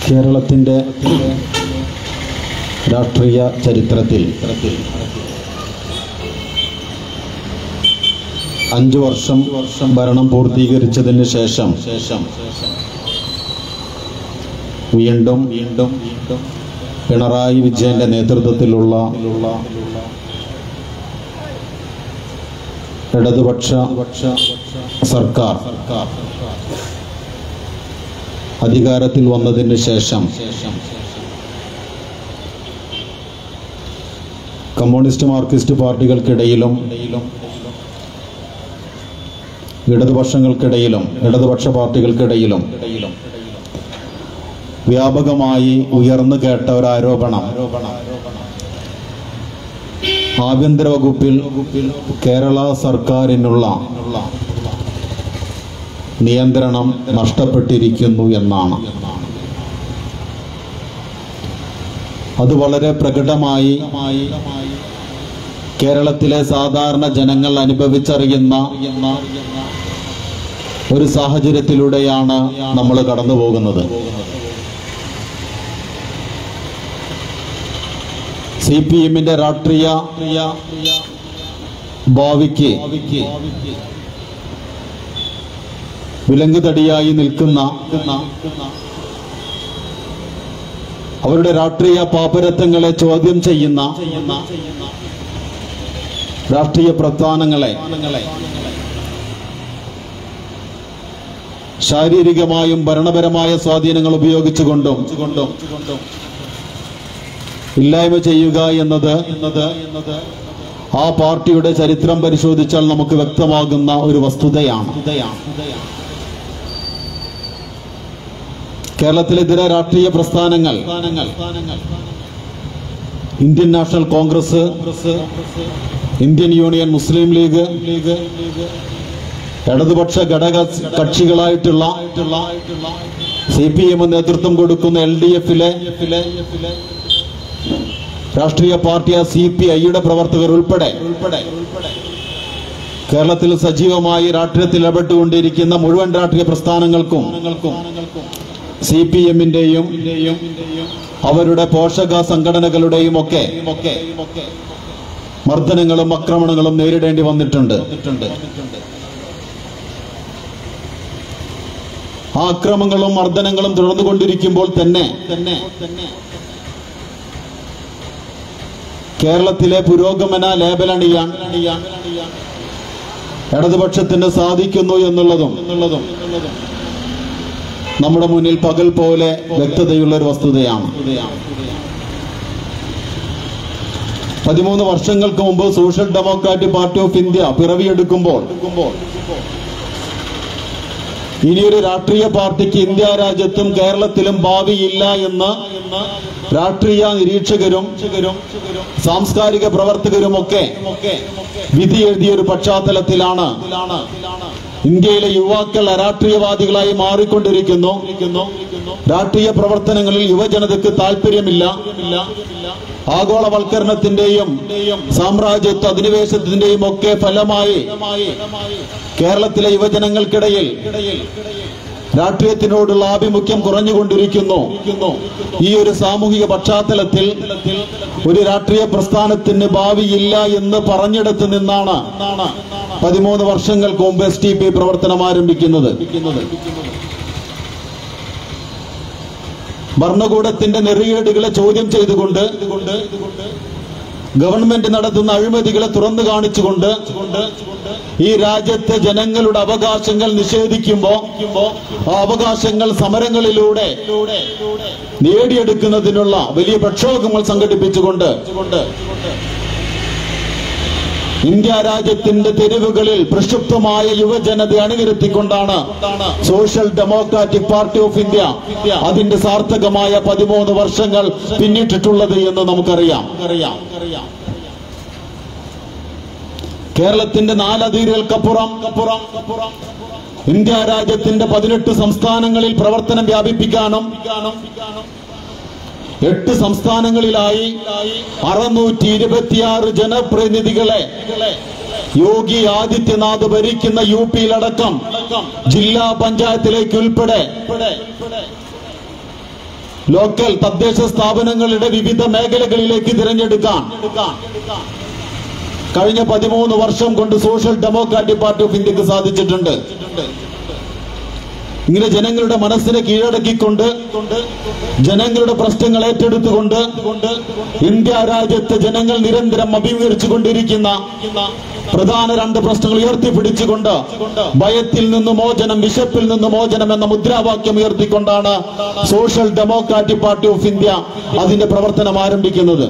കേരളത്തിൻ്റെ രാഷ്ട്രീയ ചരിത്രത്തിൽ അഞ്ചു വർഷം ഭരണം പൂർത്തീകരിച്ചതിന് ശേഷം ശേഷം വീണ്ടും വീണ്ടും വീണ്ടും പിണറായി വിജയന്റെ നേതൃത്വത്തിലുള്ള ഇടതുപക്ഷ സർക്കാർ അധികാരത്തിൽ വന്നതിന് ശേഷം കമ്മ്യൂണിസ്റ്റ് മാർക്സിസ്റ്റ് പാർട്ടികൾക്കിടയിലും ഇടതുപക്ഷങ്ങൾക്കിടയിലും ഇടതുപക്ഷ പാർട്ടികൾക്കിടയിലും വ്യാപകമായി ഉയർന്നു കേട്ട ഒരു ആരോപണം ആഭ്യന്തര വകുപ്പിൽ കേരള സർക്കാരിനുള്ള നിയന്ത്രണം നഷ്ടപ്പെട്ടിരിക്കുന്നു എന്നാണ് അത് വളരെ പ്രകടമായി കേരളത്തിലെ സാധാരണ ജനങ്ങൾ അനുഭവിച്ചറിയുന്ന ഒരു സാഹചര്യത്തിലൂടെയാണ് നമ്മൾ കടന്നു പോകുന്നത് സി പി എമ്മിന്റെ രാഷ്ട്രീയ ഭാവിക്ക് വിലങ്ങുതടിയായി നിൽക്കുന്ന അവരുടെ രാഷ്ട്രീയ പാപരത്വങ്ങളെ ചോദ്യം ചെയ്യുന്ന രാഷ്ട്രീയ പ്രസ്ഥാനങ്ങളെ ശാരീരികമായും ഭരണപരമായ സ്വാധീനങ്ങൾ ഉപയോഗിച്ചുകൊണ്ടും ഇല്ലായ്മ ചെയ്യുക എന്നത് എന്നത് ആ പാർട്ടിയുടെ ചരിത്രം പരിശോധിച്ചാൽ നമുക്ക് വ്യക്തമാകുന്ന ഒരു വസ്തുതയാണ് കേരളത്തിലെ ഇതര രാഷ്ട്രീയ പ്രസ്ഥാനങ്ങൾ Indian National Congress Indian Union Muslim League League ഇടതുപക്ഷ ഘടക കക്ഷികളായിട്ടുള്ള സി പി എം നേതൃത്വം കൊടുക്കുന്ന എൽ ഡി എഫിലെ രാഷ്ട്രീയ പാർട്ടിയ സി പി ഐയുടെ പ്രവർത്തകർ ഉൾപ്പെടെ ഉൾപ്പെടെ കേരളത്തിൽ സജീവമായി രാഷ്ട്രീയത്തിൽ ഇടപെട്ടുകൊണ്ടിരിക്കുന്ന മുഴുവൻ രാഷ്ട്രീയ പ്രസ്ഥാനങ്ങൾക്കും സി പി എമ്മിന്റെയും അവരുടെ പോഷക സംഘടനകളുടെയും ഒക്കെ മർദ്ദനങ്ങളും ആക്രമണങ്ങളും നേരിടേണ്ടി വന്നിട്ടുണ്ട് ആ അക്രമങ്ങളും മർദ്ദനങ്ങളും തുടർന്നുകൊണ്ടിരിക്കുമ്പോൾ തന്നെ തന്നെ കേരളത്തിലെ പുരോഗമന ലേബലണിയാൻ ഇടതുപക്ഷത്തിന് സാധിക്കുന്നു എന്നുള്ളതും എന്നുള്ളതും നമ്മുടെ മുന്നിൽ പകൽ പോലെ വ്യക്തതയുള്ള ഒരു വസ്തുതയാണ് പതിമൂന്ന് വർഷങ്ങൾക്ക് മുമ്പ് Social Democratic Party of India പിറവിയെടുക്കുമ്പോൾ ഇനിയൊരു രാഷ്ട്രീയ പാർട്ടിക്ക് ഇന്ത്യ രാജ്യത്തും കേരളത്തിലും ഭാവിയില്ല എന്ന് രാഷ്ട്രീയ നിരീക്ഷകരും സാംസ്കാരിക പ്രവർത്തകരും ഒക്കെ വിധി എഴുതിയ ഒരു പശ്ചാത്തലത്തിലാണ് ഇന്ത്യയിലെ യുവാക്കൾ അരാഷ്ട്രീയവാദികളായി മാറിക്കൊണ്ടിരിക്കുന്നു രാഷ്ട്രീയ പ്രവർത്തനങ്ങളിൽ യുവജനതയ്ക്ക് താല്പര്യമില്ല ആഗോളവൽക്കരണത്തിന്റെയും സാമ്രാജ്യത്വ അധിനിവേശത്തിന്റെയും ഒക്കെ ഫലമായി കേരളത്തിലെ യുവജനങ്ങൾക്കിടയിൽ രാഷ്ട്രീയത്തിനോടുള്ള ആഭിമുഖ്യം കുറഞ്ഞുകൊണ്ടിരിക്കുന്നു ഈ ഒരു സാമൂഹിക പശ്ചാത്തലത്തിൽ ഒരു രാഷ്ട്രീയ പ്രസ്ഥാനത്തിന് ഭാവിയില്ല എന്ന് പറഞ്ഞിടത്ത് നിന്നാണ് പതിമൂന്ന് വർഷങ്ങൾക്ക് മുമ്പ് എസ് ടി പി പ്രവർത്തനം ആരംഭിക്കുന്നത് ഭരണകൂടത്തിന്റെ നെറികേടുകളെ ചോദ്യം ചെയ്തുകൊണ്ട് ഗവൺമെന്റ് നടത്തുന്ന അഴിമതികളെ തുറന്നു കാണിച്ചുകൊണ്ട് ഈ രാജ്യത്തെ ജനങ്ങളുടെ അവകാശങ്ങൾ നിഷേധിക്കുമ്പോ ആ അവകാശങ്ങൾ സമരങ്ങളിലൂടെ നേടിയെടുക്കുന്നതിനുള്ള വലിയ പ്രക്ഷോഭങ്ങൾ സംഘടിപ്പിച്ചുകൊണ്ട് ഇന്ത്യ രാജ്യത്തിന്റെ തെരുവുകളിൽ പ്രക്ഷുബ്ധമായ യുവജനത അണിനിരത്തിക്കൊണ്ടാണ് Social Democratic Party of India അതിന്റെ സാർത്ഥകമായ പതിമൂന്ന് വർഷങ്ങൾ പിന്നിട്ടിട്ടുള്ളത് എന്ന് നമുക്കറിയാം കേരളത്തിന്റെ നാലതിരുകൾക്കപ്പുറം ഇന്ത്യ രാജ്യത്തിന്റെ പതിനെട്ട് സംസ്ഥാനങ്ങളിൽ പ്രവർത്തനം വ്യാപിപ്പിക്കാനും എട്ട് സംസ്ഥാനങ്ങളിലായി അറുന്നൂറ്റി ഇരുപത്തിയാറ് ജനപ്രതിനിധികളെ യോഗി ആദിത്യനാഥ് ഭരിക്കുന്ന യു പിയിലടക്കം ജില്ലാ പഞ്ചായത്തിലേക്ക് ഉൾപ്പെടെ ലോക്കൽ തദ്ദേശ സ്ഥാപനങ്ങളുടെ വിവിധ മേഖലകളിലേക്ക് തിരഞ്ഞെടുക്കാൻ കഴിഞ്ഞ പതിമൂന്ന് വർഷം കൊണ്ട് സോഷ്യൽ ഡെമോക്രാറ്റിക് പാർട്ടി ഓഫ് ഇന്ത്യക്ക് സാധിച്ചിട്ടുണ്ട് ഇങ്ങനെ ജനങ്ങളുടെ മനസ്സിനെ കീഴടക്കിക്കൊണ്ട് ജനങ്ങളുടെ പ്രശ്നങ്ങൾ ഏറ്റെടുത്തുകൊണ്ട് ഇന്ത്യ രാജ്യത്ത് ജനങ്ങൾ നിരന്തരം അഭിമുഖീകരിച്ചു കൊണ്ടിരിക്കുന്ന പ്രധാന രണ്ട് പ്രശ്നങ്ങൾ ഉയർത്തിപ്പിടിച്ചുകൊണ്ട് ഭയത്തിൽ നിന്ന് മോചനം വിശപ്പിൽ നിന്ന് മോചനം എന്ന മുദ്രാവാക്യം ഉയർത്തിക്കൊണ്ടാണ് Social Democratic Party of India അതിന്റെ പ്രവർത്തനം ആരംഭിക്കുന്നത്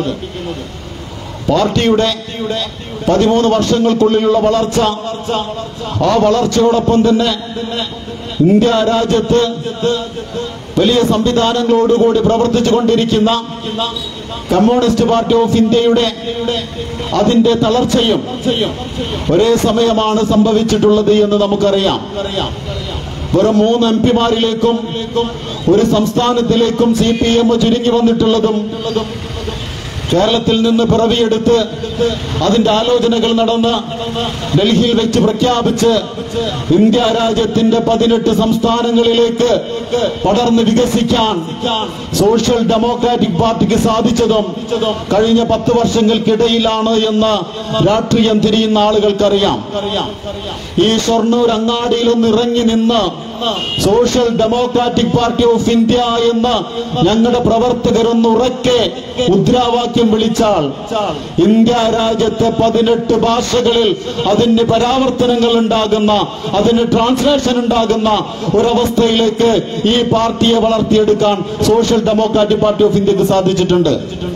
പാർട്ടിയുടെ പതിമൂന്ന് വർഷങ്ങൾക്കുള്ളിലുള്ള വളർച്ച ആ വളർച്ചയോടൊപ്പം തന്നെ ഇന്ത്യ രാജ്യത്ത് വലിയ സംവിധാനങ്ങളോടുകൂടി പ്രവർത്തിച്ചു കൊണ്ടിരിക്കുന്ന കമ്മ്യൂണിസ്റ്റ് പാർട്ടി ഓഫ് ഇന്ത്യയുടെ അതിന്റെ തളർച്ചയും ഒരേ സമയമാണ് സംഭവിച്ചിട്ടുള്ളത് എന്ന് നമുക്കറിയാം വെറും മൂന്ന് എം പിമാരിലേക്കും ഒരു സംസ്ഥാനത്തിലേക്കും സി പി എം ചുരുങ്ങി വന്നിട്ടുള്ളതും കേരളത്തിൽ നിന്ന് പിറവിയെടുത്ത് അതിന്റെ ആലോചനകൾ നടന്ന് ഡൽഹിയിൽ വെച്ച് പ്രഖ്യാപിച്ച് ഇന്ത്യ രാജ്യത്തിന്റെ പതിനെട്ട് സംസ്ഥാനങ്ങളിലേക്ക് പടർന്ന് വികസിക്കാൻ സോഷ്യൽ ഡെമോക്രാറ്റിക് പാർട്ടിക്ക് സാധിച്ചതും കഴിഞ്ഞ പത്ത് വർഷങ്ങൾക്കിടയിലാണ് എന്ന് രാഷ്ട്രീയം തിരിയുന്ന ആളുകൾക്കറിയാം ഈ ഷൊർണൂർ അങ്ങാടിയിൽ ഒന്ന് ഇറങ്ങി നിന്ന് Social Democratic Party of India എന്ന് ഞങ്ങളുടെ പ്രവർത്തകരൊന്ന് ഉറക്കെ മുദ്രാവാക്യം വിളിച്ചാൽ ഇന്ത്യ രാജ്യത്തെ പതിനെട്ട് ഭാഷകളിൽ അതിന് പരാവർത്തനങ്ങൾ ഉണ്ടാകുന്ന അതിന് ട്രാൻസ്ലേഷൻ ഉണ്ടാകുന്ന ഒരവസ്ഥയിലേക്ക് ഈ പാർട്ടിയെ വളർത്തിയെടുക്കാൻ സോഷ്യൽ ഡെമോക്രാറ്റിക് പാർട്ടി ഓഫ് ഇന്ത്യക്ക് സാധിച്ചിട്ടുണ്ട്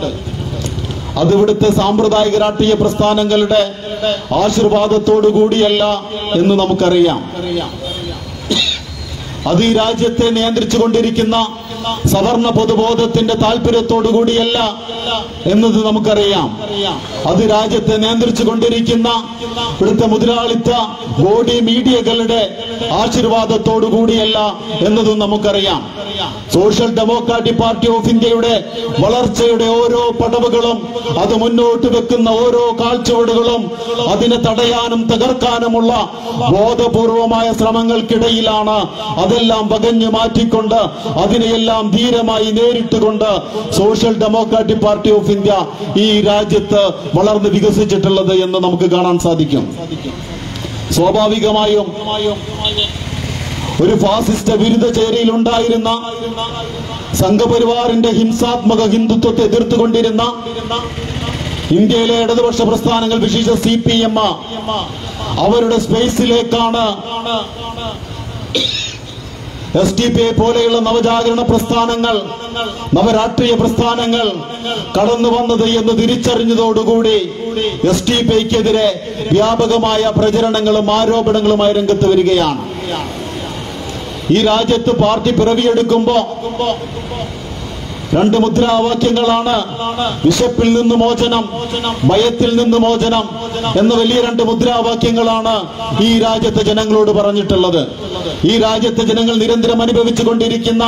അത് ഇവിടുത്തെ സാമ്പ്രദായിക രാഷ്ട്രീയ പ്രസ്ഥാനങ്ങളുടെ ആശീർവാദത്തോടു കൂടിയല്ല എന്ന് നമുക്കറിയാം അത് ഈ രാജ്യത്തെ നിയന്ത്രിച്ചു കൊണ്ടിരിക്കുന്ന സവർണ പൊതുബോധത്തിന്റെ താല്പര്യത്തോടു കൂടിയല്ല എന്നത് നമുക്കറിയാം അത് രാജ്യത്തെ നിയന്ത്രിച്ചു കൊണ്ടിരിക്കുന്ന ഇവിടുത്തെ മുതലാളിത്ത ബോഡി മീഡിയകളുടെ ആശീർവാദത്തോടു കൂടിയല്ല എന്നതും നമുക്കറിയാം സോഷ്യൽ ഡെമോക്രാറ്റിക് പാർട്ടി ഓഫ് ഇന്ത്യയുടെ വളർച്ചയുടെ ഓരോ പടവുകളും അത് മുന്നോട്ട് വെക്കുന്ന ഓരോ കാഴ്ചവടുകളും അതിനെ തടയാനും തകർക്കാനുമുള്ള ബോധപൂർവമായ ശ്രമങ്ങൾക്കിടയിലാണ് അതെല്ലാം വകഞ്ഞു മാറ്റിക്കൊണ്ട് അതിനെയെല്ലാം ധീരമായി നേരിട്ടുകൊണ്ട് Social Democratic Party of India ഈ രാജ്യത്ത് വളർന്ന് വികസിച്ചിട്ടുള്ളത് എന്ന് നമുക്ക് കാണാൻ സാധിക്കും സ്വാഭാവികമായും ഒരു ഫാസിസ്റ്റ് വിരുദ്ധ ചേരിയിൽ ഉണ്ടായിരുന്ന സംഘപരിവാറിന്റെ ഹിംസാത്മക ഹിന്ദുത്വത്തെ എതിർത്തുകൊണ്ടിരുന്ന ഇന്ത്യയിലെ ഇടതുപക്ഷ പ്രസ്ഥാനങ്ങൾ വിശേഷ സി പി എം അവരുടെ സ്പേസിലേക്കാണ് എസ് ടി പി പോലെയുള്ള നവജാഗരണ പ്രസ്ഥാനങ്ങൾ നവരാഷ്ട്രീയ പ്രസ്ഥാനങ്ങൾ കടന്നു വന്നത് എന്ന് തിരിച്ചറിഞ്ഞതോടുകൂടി എസ് ടി പിക്കെതിരെ വ്യാപകമായ പ്രചരണങ്ങളും ആരോപണങ്ങളുമായി രംഗത്ത് വരികയാണ് ഈ രാജ്യത്ത് പാർട്ടി പിറവിയെടുക്കുമ്പോ രണ്ട് മുദ്രാവാക്യങ്ങളാണ് വിശപ്പിൽ നിന്ന് മോചനം ഭയത്തിൽ നിന്ന് മോചനം എന്ന വലിയ രണ്ട് മുദ്രാവാക്യങ്ങളാണ് ഈ രാജ്യത്തെ ജനങ്ങളോട് പറഞ്ഞിട്ടുള്ളത് ഈ രാജ്യത്തെ ജനങ്ങൾ നിരന്തരം അനുഭവിച്ചു കൊണ്ടിരിക്കുന്ന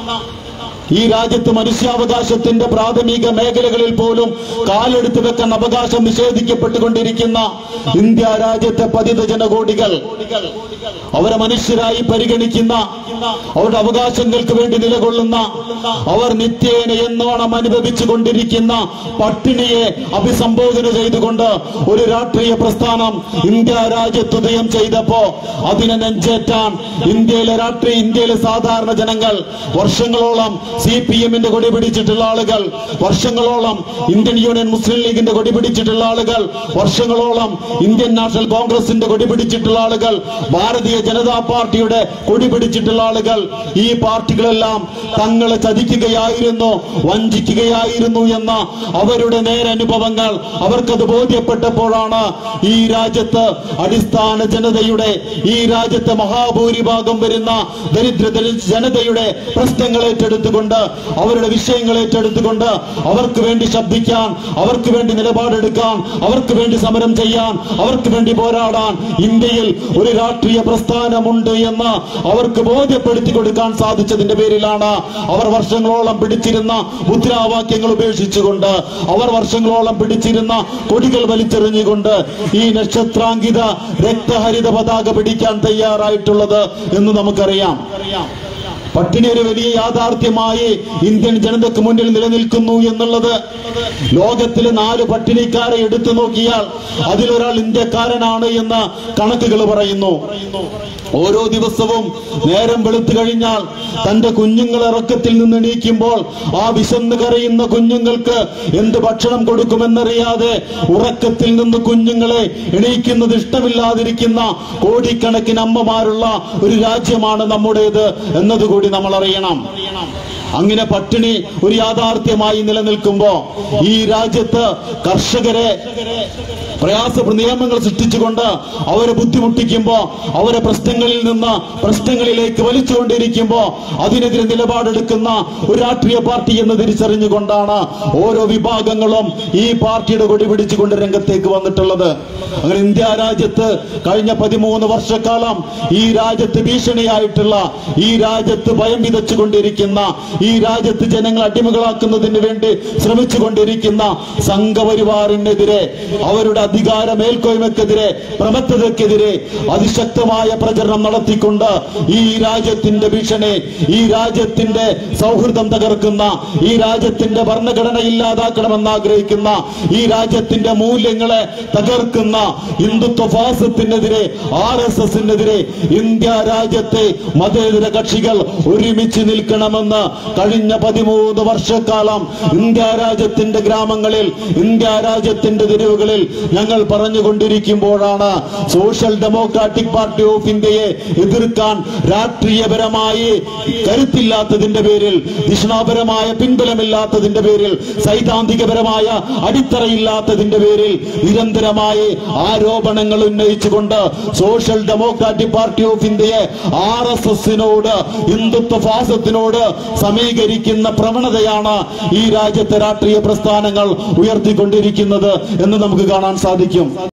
ഈ രാജ്യത്ത് മനുഷ്യാവകാശത്തിന്റെ പ്രാഥമിക മേഖലകളിൽ പോലും കാലെടുത്ത് വെക്കാൻ അവകാശം നിഷേധിക്കപ്പെട്ടുകൊണ്ടിരിക്കുന്ന ഇന്ത്യ രാജ്യത്തെ പതിത ജനകോടികൾ അവരെ മനുഷ്യരായി പരിഗണിക്കുന്ന അവരുടെ അവകാശങ്ങൾക്ക് വേണ്ടി നിലകൊള്ളുന്ന അവർ നിത്യേന എന്നോണം അനുഭവിച്ചു കൊണ്ടിരിക്കുന്ന പട്ടിണിയെ അഭിസംബോധന ചെയ്തുകൊണ്ട് ഒരു രാഷ്ട്രീയ പ്രസ്ഥാനം ഇന്ത്യ രാജ്യത്ത് ഉദയം ചെയ്തപ്പോ അതിനെ നെഞ്ചേറ്റാൻ ഇന്ത്യയിലെ രാഷ്ട്രീയ ഇന്ത്യയിലെ സാധാരണ ജനങ്ങൾ വർഷങ്ങളോളം സി പി എമ്മിന്റെ കൊടി പിടിച്ചിട്ടുള്ള ആളുകൾ വർഷങ്ങളോളം ഇന്ത്യൻ യൂണിയൻ മുസ്ലിം ലീഗിന്റെ കൊടി പിടിച്ചിട്ടുള്ള ആളുകൾ വർഷങ്ങളോളം ഇന്ത്യൻ നാഷണൽ കോൺഗ്രസിന്റെ കൊടി പിടിച്ചിട്ടുള്ള ആളുകൾ ഭാരതീയ ജനതാ പാർട്ടിയുടെ കൊടി പിടിച്ചിട്ടുള്ള ആളുകൾ ഈ പാർട്ടികളെല്ലാം തങ്ങളെ ചതിക്കുകയായിരുന്നു വഞ്ചിക്കുകയായിരുന്നു എന്ന അവരുടെ നേരനുഭവങ്ങൾ അവർക്കത് ബോധ്യപ്പെട്ടപ്പോഴാണ് ഈ രാജ്യത്ത് അടിസ്ഥാന ജനതയുടെ ഈ രാജ്യത്തെ മഹാഭൂരിഭാഗം വരുന്ന ദരിദ്ര ദരിദ്ര ജനതയുടെ പ്രശ്നങ്ങൾ ഏറ്റെടുത്തുകൊണ്ട് അവരുടെ വിഷയങ്ങൾ ഏറ്റെടുത്തുകൊണ്ട് അവർക്ക് വേണ്ടി ശബ്ദിക്കാൻ അവർക്ക് വേണ്ടി നിലപാടെടുക്കാൻ അവർക്ക് വേണ്ടി സമരം ചെയ്യാൻ അവർക്ക് വേണ്ടി പോരാടാൻ ഇന്ത്യയിൽ ഒരു രാഷ്ട്രീയ പ്രസ്ഥാനമുണ്ട് എന്ന് അവർക്ക് ബോധ്യപ്പെടുത്തി കൊടുക്കാൻ സാധിച്ചതിന്റെ പേരിലാണ് അവർ വർഷങ്ങളോളം പിടിച്ചിരുന്ന മുദ്രാവാക്യങ്ങൾ ഉപേക്ഷിച്ചുകൊണ്ട് അവർ വർഷങ്ങളോളം പിടിച്ചിരുന്ന കൊടികൾ വലിച്ചെറിഞ്ഞുകൊണ്ട് ഈ നക്ഷത്രാങ്കിത രക്തഹരിത പതാക പിടിക്കാൻ തയ്യാറായിട്ടുള്ളത് എന്ന് നമുക്കറിയാം പട്ടിണി ഒരു വലിയ യാഥാർത്ഥ്യമായി ഇന്ത്യൻ ജനതയ്ക്ക് മുന്നിൽ നിലനിൽക്കുന്നു എന്നുള്ളത് ലോകത്തിലെ നാല് പട്ടിണിക്കാരെ എടുത്തു നോക്കിയാൽ അതിലൊരാൾ ഇന്ത്യക്കാരനാണ് എന്ന് കണക്കുകൾ പറയുന്നു ഓരോ ദിവസവും നേരം വെളുത്തു കഴിഞ്ഞാൽ തന്റെ കുഞ്ഞുങ്ങൾ ഇറക്കത്തിൽ നിന്ന് എണീക്കുമ്പോൾ ആ വിശന്ന് കരയുന്ന കുഞ്ഞുങ്ങൾക്ക് എന്ത് ഭക്ഷണം കൊടുക്കുമെന്നറിയാതെ ഉറക്കത്തിൽ നിന്ന് കുഞ്ഞുങ്ങളെ എണീക്കുന്നത് ഇഷ്ടമില്ലാതിരിക്കുന്ന കോടിക്കണക്കിന് അമ്മമാരുള്ള ഒരു രാജ്യമാണ് നമ്മുടേത് എന്നതുകൂടി നമ്മൾ അറിയണം അങ്ങനെ പട്ടിണി ഒരു യാഥാർത്ഥ്യമായി നിലനിൽക്കുമ്പോ ഈ രാജ്യത്ത് കർഷകരെ പ്രയാസ നിയമങ്ങൾ സൃഷ്ടിച്ചുകൊണ്ട് അവരെ ബുദ്ധിമുട്ടിക്കുമ്പോ അവരെ പ്രശ്നങ്ങളിൽ നിന്ന് പ്രശ്നങ്ങളിലേക്ക് വലിച്ചുകൊണ്ടിരിക്കുമ്പോ അതിനെതിരെ നിലപാടെടുക്കുന്ന ഒരു രാഷ്ട്രീയ പാർട്ടി എന്ന് തിരിച്ചറിഞ്ഞുകൊണ്ടാണ് ഓരോ വിഭാഗങ്ങളും ഈ പാർട്ടിയുടെ കൊടി പിടിച്ചുകൊണ്ട് രംഗത്തേക്ക് വന്നിട്ടുള്ളത് അങ്ങനെ ഇന്ത്യ രാജ്യത്ത് കഴിഞ്ഞ പതിമൂന്ന് വർഷക്കാലം ഈ രാജ്യത്ത് ഭീഷണിയായിട്ടുള്ള ഈ രാജ്യത്ത് ഭയം വിതച്ചുകൊണ്ടിരിക്കുന്ന ഈ രാജ്യത്ത് ജനങ്ങൾ അടിമകളാക്കുന്നതിന് വേണ്ടി ശ്രമിച്ചുകൊണ്ടിരിക്കുന്ന സംഘപരിവാറിനെതിരെ അവരുടെ അധികാര മേൽക്കോയ്മക്കെതിരെ പ്രമത്തതയ്ക്കെതിരെ അതിശക്തമായ പ്രചരണം നടത്തിക്കൊണ്ട് ഈ രാജ്യത്തിന്റെ ഭീഷണി ഈ രാജ്യത്തിന്റെ സൗഹൃദം തകർക്കുന്ന ഈ രാജ്യത്തിന്റെ ഭരണഘടന ഇല്ലാതാക്കണമെന്ന് ആഗ്രഹിക്കുന്ന ഈ രാജ്യത്തിന്റെ മൂല്യങ്ങളെ തകർക്കുന്ന ഹിന്ദുത്വ ഫാസത്തിനെതിരെ ആർ എസ് എസിനെതിരെ ഇന്ത്യ രാജ്യത്തെ മതേതര കക്ഷികൾ ഒരുമിച്ച് നിൽക്കണമെന്ന് കഴിഞ്ഞ പതിമൂന്ന് വർഷക്കാലം ഇന്ത്യ രാജ്യത്തിന്റെ ഗ്രാമങ്ങളിൽ ഇന്ത്യ രാജ്യത്തിന്റെ തെരുവുകളിൽ ഞങ്ങൾ പറഞ്ഞുകൊണ്ടിരിക്കുമ്പോഴാണ് സോഷ്യൽ ഡെമോക്രാറ്റിക് പാർട്ടി ഓഫ് ഇന്ത്യയെ എതിർക്കാൻ രാഷ്ട്രീയപരമായി കരുത്തില്ലാത്തതിന്റെ പേരിൽ ദിഷണാപരമായ പിൻബലമില്ലാത്തതിന്റെ പേരിൽ സൈദ്ധാന്തികപരമായ അടിത്തറയില്ലാത്തതിന്റെ പേരിൽ നിരന്തരമായി ആരോപണങ്ങൾ ഉന്നയിച്ചുകൊണ്ട് സോഷ്യൽ ഡെമോക്രാറ്റിക് പാർട്ടി ഓഫ് ഇന്ത്യയെ ആർ എസ് എസിനോട് ഹിന്ദുത്വ ഫാസത്തിനോട് സമീകരിക്കുന്ന പ്രവണതയാണ് ഈ രാജ്യത്തെ രാഷ്ട്രീയ പ്രസ്ഥാനങ്ങൾ ഉയർത്തിക്കൊണ്ടിരിക്കുന്നത് എന്ന് നമുക്ക് കാണാൻ സാധിക്കും